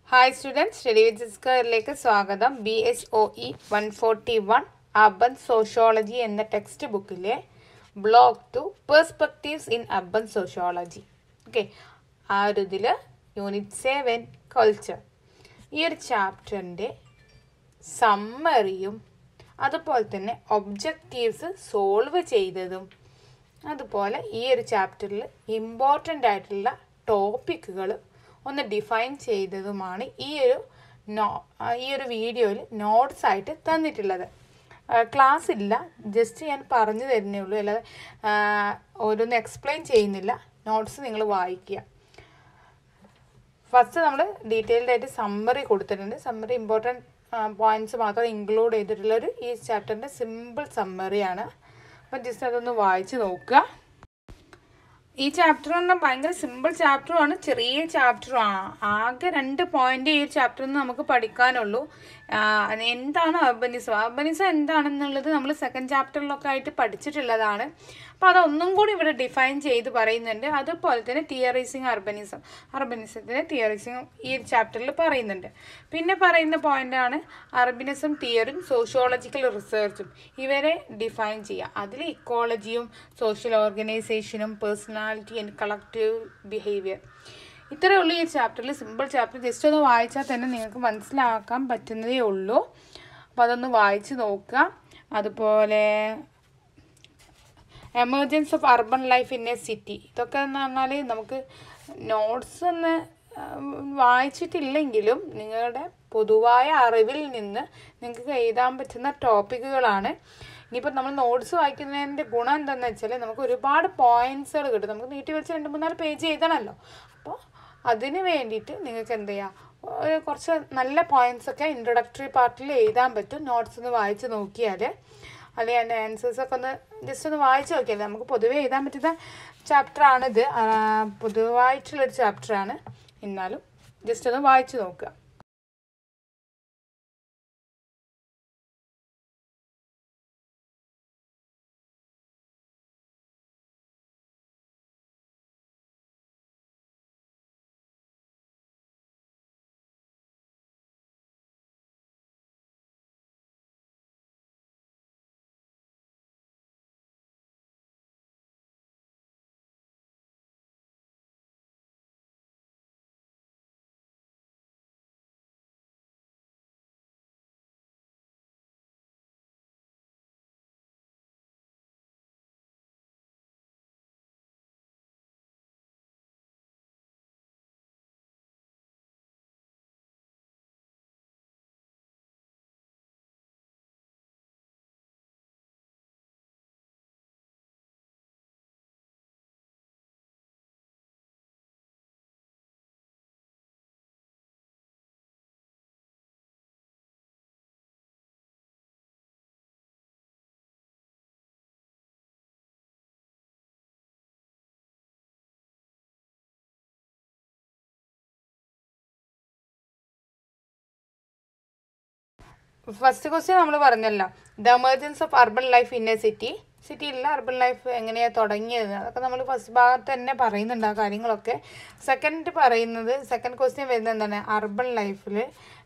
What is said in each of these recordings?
hi students study with സ്കറിലേക്ക് സ്വാഗതം B H O E one forty one urban sociology എന്ന text ബുക്കിലെ block two perspectives in urban sociology okay ആ ഒരു ഇതിൽ യൂണിറ്റ് സെവൻ കൾച്ചർ ഈ ഒരു ചാപ്റ്ററിൻ്റെ സമ്മറിയും അതുപോലെ തന്നെ ഒബ്ജക്റ്റീവ്സ് സോൾവ് ചെയ്തതും അതുപോലെ ഈ ഒരു ചാപ്റ്ററിൽ ഇമ്പോർട്ടൻ്റ് ആയിട്ടുള്ള ടോപ്പിക്കുകൾ ഒന്ന് ഡിഫൈൻ ചെയ്തതുമാണ് ഈ ഒരു നോ ഈ ഒരു വീഡിയോയിൽ നോട്ട്സ് ആയിട്ട് തന്നിട്ടുള്ളത് ക്ലാസ് ഇല്ല ജസ്റ്റ് ഞാൻ പറഞ്ഞു തരുന്നേ ഉള്ളൂ അല്ലാതെ ആ, ഓരോന്ന് എക്സ്പ്ലെയിൻ ചെയ്യുന്നില്ല നോട്ട്സ് നിങ്ങൾ വായിക്കുക ഫസ്റ്റ് നമ്മൾ ഡീറ്റെയിൽഡ് ആയിട്ട് സമ്മറി കൊടുത്തിട്ടുണ്ട് സമ്മറി ഇമ്പോർട്ടൻറ്റ് പോയിന്റ്സ് മാത്രം ഇൻക്ലൂഡ് ചെയ്തിട്ടുള്ളൊരു ഈ ചാപ്റ്ററിൻ്റെ സിമ്പിൾ സമ്മറിയാണ് അപ്പം ജസ്റ്റ് അതൊന്ന് വായിച്ച് നോക്കുക ഈ ചാപ്റ്റർ പറഞ്ഞാൽ ഭയങ്കര സിമ്പിൾ ചാപ്റ്ററുമാണ് ചെറിയ ചാപ്റ്ററുമാണ് ആകെ രണ്ട് പോയിന്റ് ഈ ചാപ്റ്ററിൽ നിന്ന് നമുക്ക് പഠിക്കാനുള്ളൂ ആ, എന്താണ് അർബനിസം അർബനിസം എന്താണെന്നുള്ളത് നമ്മൾ സെക്കൻഡ് ചാപ്റ്ററിലൊക്കെ ആയിട്ട് പഠിച്ചിട്ടുള്ളതാണ് അപ്പോൾ അതൊന്നും കൂടി ഇവിടെ ഡിഫൈൻ ചെയ്ത് പറയുന്നുണ്ട് അതുപോലെ തന്നെ തിയറൈസിങ് അർബനിസം അർബനിസത്തിൻ്റെ തിയറൈസിങ് ഈ ചാപ്റ്ററിൽ പറയുന്നുണ്ട് പിന്നെ പറയുന്ന പോയിന്റാണ് അർബനിസം തിയറിയും സോഷ്യോളജിക്കൽ റിസർച്ചും ഇവരെ ഡിഫൈൻ ചെയ്യുക അതിൽ ഇക്കോളജിയും സോഷ്യൽ ഓർഗനൈസേഷനും പേഴ്സണാലിറ്റി ആൻഡ് കളക്റ്റീവ് ബിഹേവിയർ ഇത്രയേ ഉള്ളൂ ഈ ചാപ്റ്ററിൽ സിമ്പിൾ ചാപ്റ്റർ ജസ്റ്റ് ഒന്ന് വായിച്ചാൽ തന്നെ നിങ്ങൾക്ക് മനസ്സിലാക്കാൻ പറ്റുന്നതേ ഉള്ളൂ അപ്പോൾ അതൊന്ന് വായിച്ച് നോക്കുക അതുപോലെ emergence of urban life in a city ഇതൊക്കെ എന്ന് പറഞ്ഞാൽ നമുക്ക് നോട്ട്സ് ഒന്ന് ഉം, വായിച്ചിട്ടില്ലെങ്കിലും നിങ്ങളുടെ പൊതുവായ അറിവിൽ നിന്ന് നിങ്ങൾക്ക് എഴുതാൻ പറ്റുന്ന ടോപ്പിക്കുകളാണ് ഇനിയിപ്പോൾ നമ്മൾ നോട്ട്സ് വായിക്കുന്നതിൻ്റെ ഗുണം എന്താണെന്ന് വെച്ചാൽ നമുക്ക് ഒരുപാട് പോയിന്റ്സുകൾ കിട്ടും നമുക്ക് നീട്ടി വെച്ച് രണ്ട് മൂന്നാല് പേജ് എഴുതണമല്ലോ അപ്പോൾ അതിന് വേണ്ടിയിട്ട് നിങ്ങൾക്ക് എന്ത് ചെയ്യാം ഒരു കുറച്ച് നല്ല പോയിന്റ്സ് ഒക്കെ ഇൻട്രൊഡക്ടറി പാർട്ടിൽ എഴുതാൻ പറ്റും നോട്ട്സ് ഒന്ന് വായിച്ച് നോക്കിയാൽ അല്ലെങ്കിൽ അതിൻ്റെ ആൻസേഴ്സ് ഒക്കെ ഒന്ന് ജസ്റ്റ് ഒന്ന് വായിച്ച് നോക്കിയാൽ നമുക്ക് പൊതുവേ എഴുതാൻ പറ്റുന്ന ചാപ്റ്ററാണിത് പൊതുവായിട്ടുള്ളൊരു ചാപ്റ്ററാണ് എന്നാലും ജസ്റ്റ് ഒന്ന് വായിച്ച് നോക്കുക ഫസ്റ്റ് ക്വസ്റ്റ്യൻ നമ്മൾ പറഞ്ഞല്ലോ the emergence of urban life in a city സിറ്റിയിലുള്ള അർബൻ ലൈഫ് എങ്ങനെയാണ് തുടങ്ങിയത് അതൊക്കെ നമ്മൾ ഫസ്റ്റ് ഭാഗത്ത് തന്നെ പറയുന്നുണ്ട് ആ കാര്യങ്ങളൊക്കെ സെക്കൻഡ് പറയുന്നത് സെക്കൻഡ് ക്വസ്റ്റ്യൻ വരുന്നത് എന്താണ് അർബൻ ലൈഫിൽ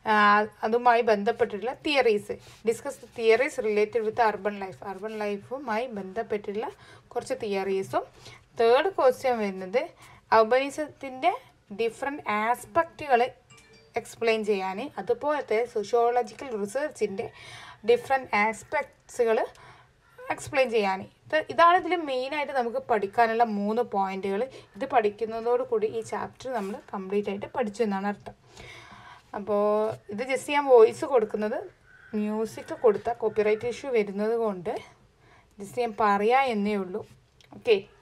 അതുമായി ബന്ധപ്പെട്ടിട്ടുള്ള theories discuss theories related with urban life urban ലൈഫുമായി ബന്ധപ്പെട്ടിട്ടുള്ള കുറച്ച് തിയറീസും തേർഡ് ക്വസ്റ്റ്യൻ വരുന്നത് അർബനിസത്തിൻ്റെ ഡിഫറെൻറ്റ് ആസ്പെക്റ്റുകൾ എക്സ്പ്ലെയിൻ ചെയ്യാൻ അതുപോലത്തെ സോഷ്യോളജിക്കൽ റിസർച്ചിൻ്റെ ഡിഫറെൻറ്റ് ആസ്പെക്ട്സുകൾ എക്സ്പ്ലെയിൻ ചെയ്യാൻ ഇത് ഇതാണ് ഇതിൽ മെയിനായിട്ട് നമുക്ക് പഠിക്കാനുള്ള മൂന്ന് പോയിന്റുകൾ ഇത് പഠിക്കുന്നതോടുകൂടി ഈ ചാപ്റ്റർ നമ്മൾ കംപ്ലീറ്റ് ആയിട്ട് പഠിച്ചു എന്നാണ് അർത്ഥം അപ്പോൾ ഇത് ജസ്റ്റ് ഞാൻ വോയിസ് കൊടുക്കുന്നത് മ്യൂസിക് കൊടുത്ത കോപ്പിറൈറ്റ് ഇഷ്യൂ വരുന്നത് കൊണ്ട് ജസ്റ്റ് ഞാൻ പറയാ എന്നേ ഉള്ളൂ ഓക്കെ